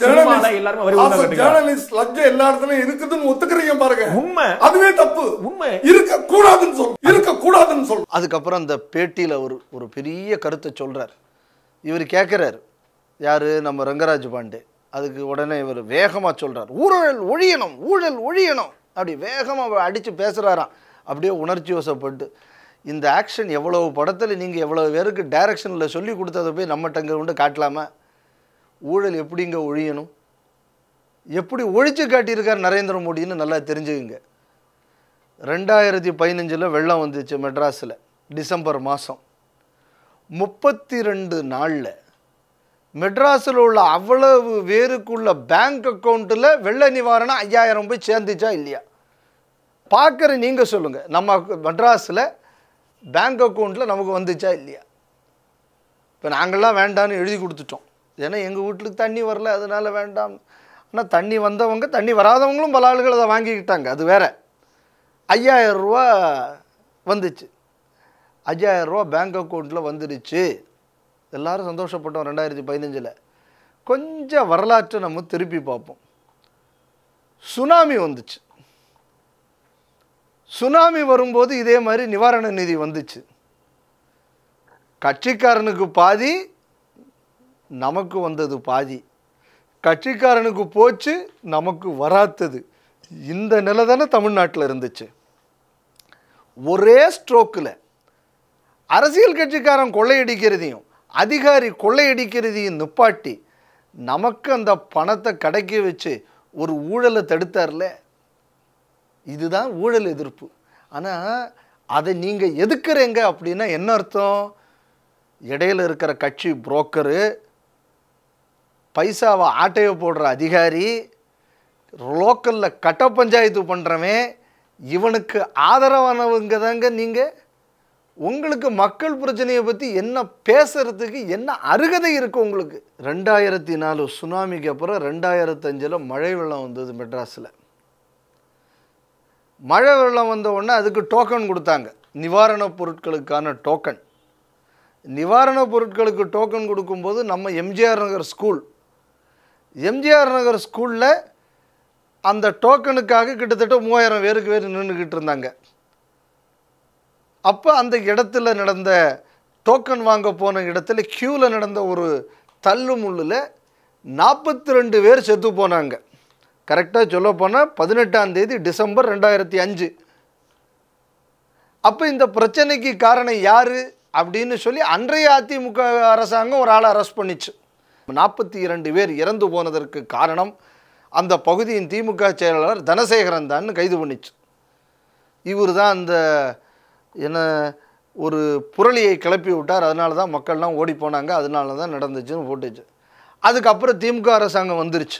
சினிமால எல்லாருமே வரி ஒழுங்கா கட்டுங்க ஜேர்னலிஸ்ட் லஞ்சம் எல்லா இடத்துலயும் இருக்குதுன்னு ஒத்துக்கிறீங்க பாருங்க உண்மை அதுவே தப்பு உண்மை. இருக்க கூடாதுன்னு சொல் இருக்க கூடாதுன்னு சொல் அதுக்கப்புறம் அந்த பேட்டியில் ஒரு ஒரு பெரிய கருத்தை சொல்கிறார் இவர் கேட்குறாரு யார் நம்ம ரங்கராஜ் பாண்டே அதுக்கு உடனே இவர் வேகமாக சொல்கிறார் ஊழல் ஒழியணும் ஊழல் ஒழியணும் அப்படி வேகமாக அடித்து பேசுகிறாராம் அப்படியே உணர்ச்சி வசப்பட்டு இந்த ஆக்ஷன் எவ்வளவு படத்தில் நீங்கள் எவ்வளோ பேருக்கு டைரக்ஷனில் சொல்லி கொடுத்ததை போய் நம்மகிட்ட இங்கே கொண்டு காட்டலாமா ஊழல் எப்படிங்க ஒழியணும் எப்படி ஒழிச்சு காட்டியிருக்கார் நரேந்திர மோடின்னு நல்லா தெரிஞ்சுக்குங்க ரெண்டாயிரத்தி பதினஞ்சில் வெள்ளம் வந்துச்சு மெட்ராஸில் டிசம்பர் மாதம் முப்பத்தி ரெண்டு நாளில் மெட்ராஸில் உள்ள அவ்வளவு பேருக்குள்ள பேங்க் அக்கௌண்ட்டில் வெள்ள நிவாரணம் ஐயாயிரம் போய் சேர்ந்துச்சா இல்லையா பார்க்குற நீங்கள் சொல்லுங்கள் நம்ம மெட்ராஸில் பேங்க் அக்கௌண்ட்டில் நமக்கு வந்துச்சா இல்லையா இப்போ நாங்கள்லாம் வேண்டாம்னு எழுதி கொடுத்துட்டோம் ஏன்னா எங்கள் வீட்டுக்கு தண்ணி வரல அதனால வேண்டாம் ஆனால் தண்ணி வந்தவங்க தண்ணி வராதவங்களும் பல ஆளுகள் அதை வாங்கிக்கிட்டாங்க அது வேற ஐயாயிரம் ரூபா வந்துச்சு ஐயாயிரம் ரூபா பேங்க் அக்கௌண்ட்டில் வந்துடுச்சு எல்லாரும் சந்தோஷப்பட்டோம் ரெண்டாயிரத்தி பதினஞ்சில் கொஞ்சம் வரலாற்றை நம்ம திருப்பி பார்ப்போம் சுனாமி வந்துச்சு சுனாமி வரும்போது இதே மாதிரி நிவாரண நிதி வந்துச்சு கட்சிக்காரனுக்கு பாதி நமக்கு வந்தது பாதி கட்சிக்காரனுக்கு போச்சு நமக்கு வராத்தது இந்த நிலை தானே தமிழ்நாட்டில் இருந்துச்சு ஒரே ஸ்ட்ரோக்கில் அரசியல் கட்சிக்காரன் கொள்ளையடிக்கிறதையும் அதிகாரி கொள்ளையடிக்கிறதையும் நிப்பாட்டி நமக்கு அந்த பணத்தை கடைக்க வச்சு ஒரு ஊழலை தடுத்தார்ல இதுதான் ஊழல் எதிர்ப்பு ஆனால் அதை நீங்கள் எதுக்குறீங்க அப்படின்னா என்ன அர்த்தம் இடையில இருக்கிற கட்சி புரோக்கரு பைசாவை ஆட்டையை போடுற அதிகாரி லோக்கலில் கட்ட பஞ்சாயத்து பண்ணுறவன் இவனுக்கு ஆதரவானவங்க தாங்க நீங்கள் உங்களுக்கு மக்கள் பிரச்சனையை பற்றி என்ன பேசுறதுக்கு என்ன அருகதை இருக்குது உங்களுக்கு ரெண்டாயிரத்தி நாலு சுனாமிக்கு அப்புறம் ரெண்டாயிரத்தஞ்சில் மழை வெள்ளம் வந்தது மெட்ராஸில் மழை வெள்ளம் வந்த உடனே அதுக்கு டோக்கன் கொடுத்தாங்க நிவாரணப் பொருட்களுக்கான டோக்கன் நிவாரணப் பொருட்களுக்கு டோக்கன் கொடுக்கும்போது நம்ம MGR Nagar school MGR Nagar ஸ்கூலில் அந்த டோக்கனுக்காக கிட்டத்தட்ட மூவாயிரம் பேருக்கு பேர் நின்றுக்கிட்டு இருந்தாங்க அப்போ அந்த இடத்துல நடந்த டோக்கன் வாங்க போன இடத்துல க்யூவில் நடந்த ஒரு தள்ளு முள்ளில் நாற்பத்தி ரெண்டு பேர் செத்து போனாங்க கரெக்டாக சொல்ல போனால் பதினெட்டாம் தேதி டிசம்பர் ரெண்டாயிரத்தி அஞ்சு அப்போ இந்த பிரச்சனைக்கு காரணம் யார் அப்படின்னு சொல்லி அன்றைய அதிமுக அரசாங்கம் ஒரு ஆளை அரெஸ்ட் பண்ணிச்சு நாற்பத்தி இரண்டு பேர் இறந்து போனதற்கு காரணம் அந்த பகுதியின் திமுக செயலாளர் தனசேகரன் தான் கைது பண்ணிச்சு இவர் தான் அந்த என்ன ஒரு புரளியை கிளப்பி விட்டார் அதனால தான் மக்கள்லாம் ஓடி போனாங்க அதனால தான் நடந்துச்சுன்னு போட்டுச்சு அதுக்கப்புறம் திமுக அரசாங்கம் வந்துருச்சு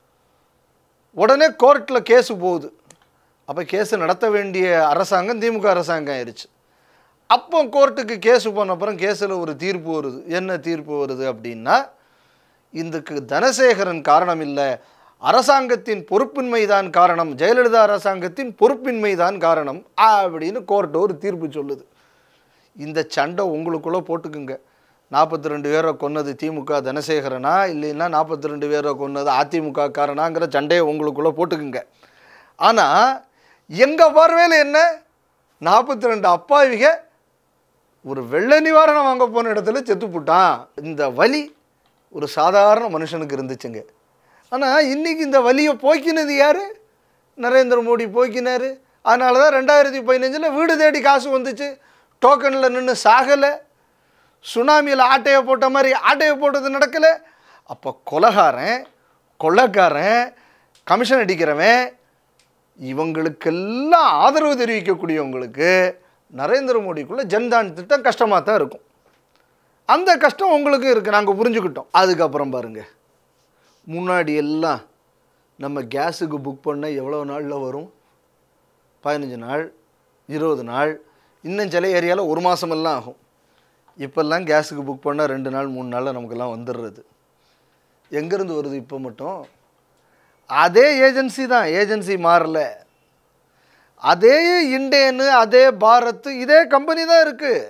உடனே கோர்ட்டில் கேஸு போகுது அப்போ கேஸு நடத்த வேண்டிய அரசாங்கம் திமுக அரசாங்கம் ஆயிடுச்சு அப்போ கோர்ட்டுக்கு கேஸு போன அப்புறம் கேஸில் ஒரு தீர்ப்பு வருது என்ன தீர்ப்பு வருது அப்படின்னா இதுக்கு தனசேகரன் காரணம் இல்லை அரசாங்கத்தின் பொறுப்பின்மை தான் காரணம் ஜெயலலிதா அரசாங்கத்தின் பொறுப்பின்மை தான் காரணம் அப்படின்னு கோர்ட்டு ஒரு தீர்ப்பு சொல்லுது இந்த சண்டை உங்களுக்குள்ளே போட்டுக்குங்க நாற்பத்தி ரெண்டு பேரை கொன்னது திமுக தனசேகரனா இல்லைன்னா நாற்பத்தி ரெண்டு பேரை கொன்னது அதிமுக காரனாங்கிற சண்டையை உங்களுக்குள்ளே போட்டுக்குங்க ஆனால் எங்கள் பார்வையில் என்ன நாற்பத்தி ரெண்டு அப்பாவிக ஒரு வெள்ள நிவாரணம் வாங்க போன இடத்துல செத்து போட்டான் இந்த வலி ஒரு சாதாரண மனுஷனுக்கு இருந்துச்சுங்க ஆனால் இன்னைக்கு இந்த வலியை போக்கினது யார் நரேந்திர மோடி போக்கினார் அதனால தான் ரெண்டாயிரத்தி பதினஞ்சில் வீடு தேடி காசு வந்துச்சு டோக்கனில் நின்று சாகலை சுனாமியில் ஆட்டையை போட்ட மாதிரி ஆட்டையை போட்டது நடக்கலை அப்போ கொலகாரன் கொள்ளக்காரன் கமிஷன் அடிக்கிறவன் இவங்களுக்கெல்லாம் ஆதரவு தெரிவிக்கக்கூடியவங்களுக்கு நரேந்திர மோடிக்குள்ளே ஜன்தான் திட்டம் கஷ்டமாக தான் இருக்கும் அந்த கஷ்டம் உங்களுக்கு இருக்குது நாங்கள் புரிஞ்சுக்கிட்டோம் அதுக்கப்புறம் பாருங்க முன்னாடி எல்லாம் நம்ம கேஸுக்கு புக் பண்ண எவ்வளோ நாளில் வரும் பதினஞ்சு நாள் இருபது நாள் இன்னும் சில ஏரியாவில் ஒரு மாதமெல்லாம் ஆகும் இப்போல்லாம் கேஸுக்கு புக் பண்ணால் ரெண்டு நாள் மூணு நாளில் நமக்கெல்லாம் வந்துடுறது எங்கேருந்து வருது இப்போ மட்டும் அதே ஏஜென்சி தான் ஏஜென்சி மாறல அதே இண்டேனு அதே பாரத் இதே கம்பெனி தான் இருக்குது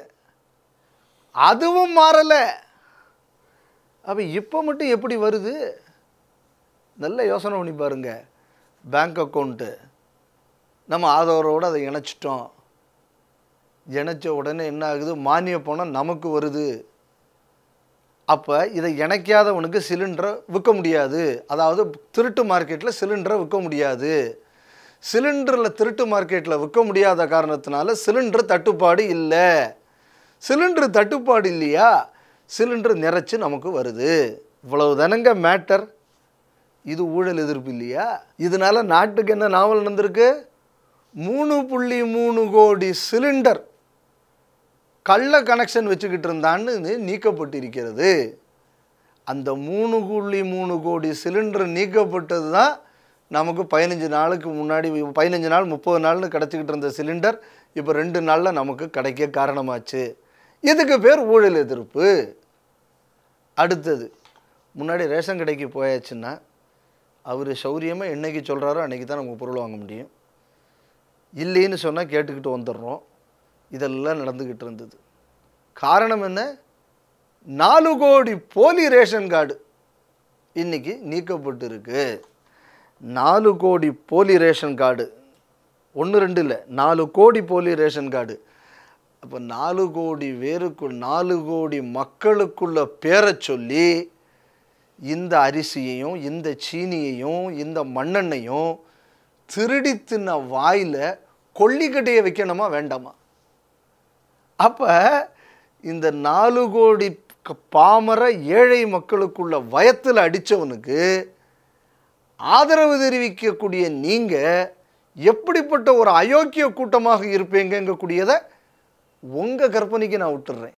அதுவும் மாறலை அப்போ இப்போ மட்டும் எப்படி வருது நல்ல யோசனை பண்ணி பாருங்க பேங்க் அக்கௌண்ட்டு நம்ம ஆதரவோடு அதை இணைச்சிட்டோம் இணைச்ச உடனே என்ன ஆகுது மானிய பணம் நமக்கு வருது அப்போ இதை இணைக்காதவனுக்கு சிலிண்டரை விற்க முடியாது அதாவது திருட்டு மார்க்கெட்டில் சிலிண்டரை விற்க முடியாது சிலிண்டரில் திருட்டு மார்க்கெட்டில் விற்க முடியாத காரணத்தினால சிலிண்டர் தட்டுப்பாடு இல்லை சிலிண்டர் தட்டுப்பாடு இல்லையா சிலிண்டர் நிறைச்சு நமக்கு வருது இவ்வளவு தானங்க மேட்டர் இது ஊழல் எதிர்ப்பு இல்லையா இதனால நாட்டுக்கு என்ன நாவல் நடந்திருக்கு மூணு புள்ளி மூணு கோடி சிலிண்டர் கள்ள கனெக்ஷன் வச்சுக்கிட்டு இருந்தான்னு இது நீக்கப்பட்டிருக்கிறது அந்த மூணு புள்ளி மூணு கோடி சிலிண்டர் நீக்கப்பட்டது தான் நமக்கு பதினஞ்சு நாளுக்கு முன்னாடி பதினஞ்சு நாள் முப்பது நாள்னு கிடச்சிக்கிட்டு இருந்த சிலிண்டர் இப்போ ரெண்டு நாளில் நமக்கு கிடைக்க காரணமாச்சு இதுக்கு பேர் ஊழல் எதிர்ப்பு அடுத்தது முன்னாடி ரேஷன் கடைக்கு போயாச்சுன்னா அவர் சௌரியமாக என்னைக்கு சொல்கிறாரோ அன்றைக்கி தான் நமக்கு பொருள் வாங்க முடியும் இல்லைன்னு சொன்னால் கேட்டுக்கிட்டு வந்துடுறோம் இதெல்லாம் நடந்துக்கிட்டு இருந்தது காரணம் என்ன நாலு கோடி போலி ரேஷன் கார்டு இன்னைக்கு நீக்கப்பட்டு இருக்கு நாலு கோடி போலி ரேஷன் கார்டு ஒன்று ரெண்டு இல்லை நாலு கோடி போலி ரேஷன் கார்டு அப்போ நாலு கோடி பேருக்கு நாலு கோடி மக்களுக்குள்ள பேரை சொல்லி இந்த அரிசியையும் இந்த சீனியையும் இந்த மண்ணெண்ணையும் திருடி தின்ன வாயில் கொல்லிக்கட்டையை வைக்கணுமா வேண்டாமா அப்போ இந்த நாலு கோடி க- பாமர ஏழை மக்களுக்குள்ள வயத்தில் அடித்தவனுக்கு ஆதரவு தெரிவிக்கக்கூடிய நீங்கள் எப்படிப்பட்ட ஒரு அயோக்கிய கூட்டமாக இருப்பீங்கங்கக்கூடியதை உங்கள் கற்பனைக்கு நான் விட்டுறேன்